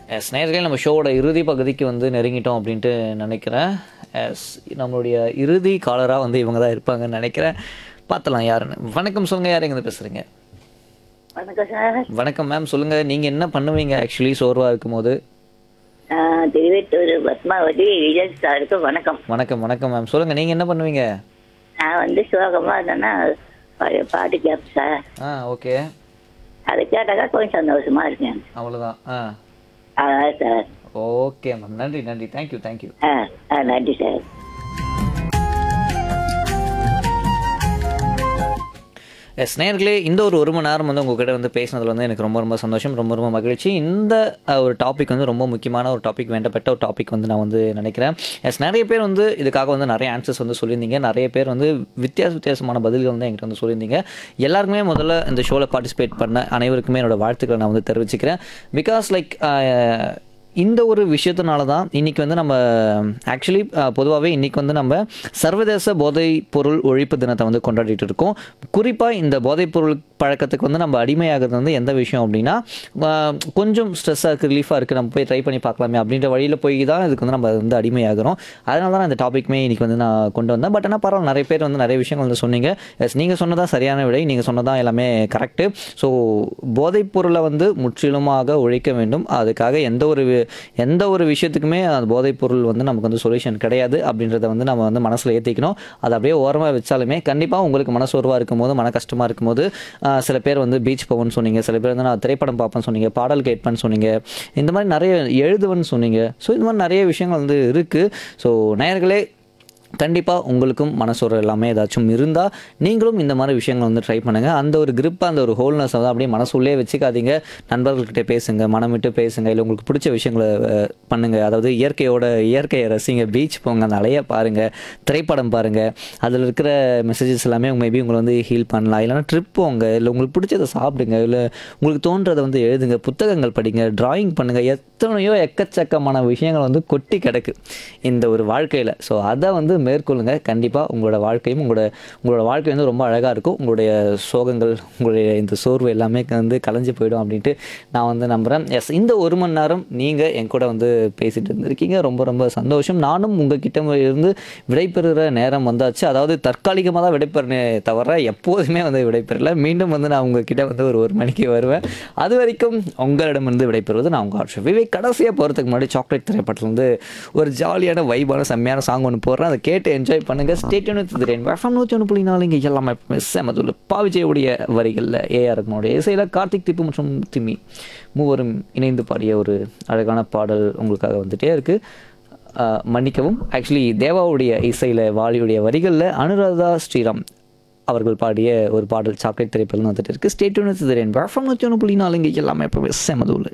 S நேர்களே நம்ம ஷோவோட இறுதி பகுதிக்கு வந்து நெருங்கிட்டோம் அப்படின்ட்டு நினைக்கிறேன் எஸ் நம்மளுடைய இறுதி காலராக வந்து இவங்க தான் இருப்பாங்கன்னு நினைக்கிறேன் பார்த்துலாம் யாருன்னு வணக்கம் சொல்லுங்கள் யார் எங்கே பேசுகிறீங்க வணக்கம் சார் வணக்கம் மேம் சொல்லுங்கள் நீங்கள் என்ன பண்ணுவீங்க ஆக்சுவலி சோர்வாக இருக்கும்போது நான் திருவெட்டூர் பத்மாவதி விஜய் சாருக்கு வணக்கம் வணக்கம் வணக்கம் மேம் சொல்லுங்கள் நீங்கள் என்ன பண்ணுவீங்க நான் வந்து சோகமா இருந்தேன்னா பழைய பாட்டு கேட்பேன் சார் ஆ ஓகே அதை கேட்டாக்கா கொஞ்சம் சந்தோஷமா இருக்கேன் அவ்வளோதான் ஆ அதான் சார் ஓகே மேம் நன்றி நன்றி தேங்க்யூ தேங்க்யூ ஆ ஆ நன்றி சார் எஸ் நேர்களே இந்த ஒரு ஒரு மணி நேரம் வந்து உங்ககிட்ட வந்து பேசினதுல வந்து எனக்கு ரொம்ப ரொம்ப சந்தோஷம் ரொம்ப ரொம்ப மகிழ்ச்சி இந்த அஹ், ஒரு டாபிக் வந்து ரொம்ப முக்கியமான ஒரு டாபிக் வேண்டப்பட்ட ஒரு டாபிக் வந்து நான் வந்து நினைக்கிறேன் எஸ் நிறைய பேர் வந்து இதுக்காக வந்து நிறைய ஆன்சர்ஸ் வந்து சொல்லியிருந்தீங்க நிறைய பேர் வந்து வித்தியாச வித்தியாசமான பதில்கள் வந்து என்கிட்ட வந்து சொல்லியிருந்தீங்க எல்லாருக்குமே முதல்ல இந்த ஷோவில் பார்ட்டிசிபேட் பண்ண அனைவருக்குமே என்னோட வாழ்த்துக்களை நான் வந்து தெரிவிச்சுக்கிறேன் பிகாஸ் லைக் இந்த ஒரு விஷயத்தினால தான் இன்றைக்கி வந்து நம்ம ஆக்சுவலி பொதுவாகவே இன்றைக்கி வந்து நம்ம சர்வதேச போதைப் பொருள் ஒழிப்பு தினத்தை வந்து கொண்டாடிட்டு இருக்கோம் குறிப்பாக இந்த போதைப் பொருள் பழக்கத்துக்கு வந்து நம்ம அடிமையாகிறது வந்து எந்த விஷயம் அப்படின்னா ஆஹ், கொஞ்சம் ஸ்ட்ரெஸ்ஸாக இருக்குது ரிலீஃபாக இருக்குது நம்ம போய் ட்ரை பண்ணி பார்க்கலாமே அப்படின்ற வழியில் போய் தான் இதுக்கு வந்து நம்ம வந்து அடிமையாகிறோம் அதனால தான் நான் இந்த டாபிக்மே இன்றைக்கி வந்து நான் கொண்டு வந்தேன் பட் ஆனால் பரவாயில்ல நிறைய பேர் வந்து நிறைய விஷயங்கள் வந்து சொன்னீங்க எஸ் நீங்கள் சொன்னதான் சரியான விடை நீங்கள் சொன்னதான் எல்லாமே கரெக்டு ஸோ போதைப் பொருளை வந்து முற்றிலுமாக ஒழிக்க வேண்டும் அதுக்காக எந்த ஒரு வி- எந்த ஒரு விஷயத்துக்குமே அந்த போதைப் பொருள் வந்து நமக்கு வந்து சொல்யூஷன் கிடையாது அப்படின்றத வந்து நம்ம வந்து மனசில் ஏற்றிக்கணும் அதை அப்படியே ஓரமாக வச்சாலுமே கண்டிப்பாக உங்களுக்கு மனசோர்வாக இருக்கும்போது மன கஷ்டமாக இருக்கும்போது ஆஹ், சில பேர் வந்து பீச் போவேன்னு சொன்னீங்க சில பேர் வந்து நான் திரைப்படம் பார்ப்பேன்னு சொன்னீங்க பாடல் கேட்பேன்னு சொன்னீங்க இந்த மாதிரி நிறைய எழுதுவேன்னு சொன்னீங்க ஸோ இந்த மாதிரி நிறைய விஷயங்கள் வந்து இருக்குது ஸோ நேயர்களே கண்டிப்பாக உங்களுக்கும் மனசோர் எல்லாமே ஏதாச்சும் இருந்தால் நீங்களும் இந்த மாதிரி விஷயங்கள் வந்து ட்ரை பண்ணுங்கள் அந்த ஒரு grip அந்த ஒரு ஹோல்னஸ் வந்து அப்படியே மனசுள்ளே வச்சுக்காதீங்க நண்பர்கள்கிட்ட பேசுங்க மனம் விட்டு பேசுங்க இல்லை உங்களுக்கு பிடிச்ச விஷயங்களை அஹ், பண்ணுங்க அதாவது இயற்கையோட இயற்கையை ரசிங்க பீச் போங்க அந்த அலையை பாருங்கள் திரைப்படம் பாருங்கள் அதில் இருக்கிற மெசேஜஸ் எல்லாமே மேபி உங்களை வந்து ஹீல் பண்ணலாம் இல்லைனா ட்ரிப் போங்க இல்லை உங்களுக்கு பிடிச்சதை சாப்பிடுங்க இல்லை உங்களுக்கு தோன்றதை வந்து எழுதுங்க புத்தகங்கள் படிங்க டிராயிங் பண்ணுங்கள் எத்தனையோ எக்கச்சக்கமான விஷயங்கள் வந்து கொட்டி கிடக்கு இந்த ஒரு வாழ்க்கையில் ஸோ அதை வந்து மேற்கொள்ளுங்க கண்டிப்பாக உங்களோட வாழ்க்கையும் உங்களோட உங்களோட வாழ்க்கை வந்து ரொம்ப அழகாக இருக்கும் உங்களுடைய சோகங்கள் உங்களுடைய இந்த சோர்வு எல்லாமே வந்து கலைஞ்சு போயிடும் அப்படின்ட்டு நான் வந்து நம்புகிறேன் எஸ் இந்த ஒரு மணி நேரம் நீங்கள் என் கூட வந்து பேசிட்டு இருந்திருக்கீங்க ரொம்ப ரொம்ப சந்தோஷம் நானும் உங்ககிட்ட இருந்து விடைபெறுகிற நேரம் வந்தாச்சு அதாவது தற்காலிகமாக தான் விடைபெறனே தவிர எப்போதுமே வந்து விடைபெறல மீண்டும் வந்து நான் உங்ககிட்ட வந்து ஒரு ஒரு மணிக்கு வருவேன் அது வரைக்கும் உங்களிடமிருந்து விடைபெறுவது நான் உங்கள் ஆட்சி விவேக் கடைசியாக போகிறதுக்கு முன்னாடி சாக்லேட் திரைப்படத்தில் வந்து ஒரு ஜாலியான வைபான செம்மையான சாங் ஒன்று போடுறேன் அதை கேட்டு என்ஜாய் பண்ணுங்கள் ஸ்டேட்யூன் திரேன் வேஃபம் நூற்றி ஒன்று புள்ளி நாலு இங்கே எல்லாமே செமதுள்ள பாவிஜயுடைய வரிகளில் ஏஆர் ரகுமானுடைய இசையில் கார்த்திக் திப்பு மற்றும் திமி மூவரும் இணைந்து பாடிய ஒரு அழகான பாடல் உங்களுக்காக வந்துட்டே இருக்குது மன்னிக்கவும் ஆக்சுவலி தேவாவுடைய இசையில் வாலியுடைய வரிகளில் அனுராதா ஸ்ரீராம் அவர்கள் பாடிய ஒரு பாடல் சாக்லேட் திரைப்படம் வந்துட்டு இருக்கு ஸ்டேட்யூன் திரேன் வேஃபம் நூற்றி ஒன்று புள்ளி நாலு இங்கே எல்லாமே எப்பவுமே செமதுள்ள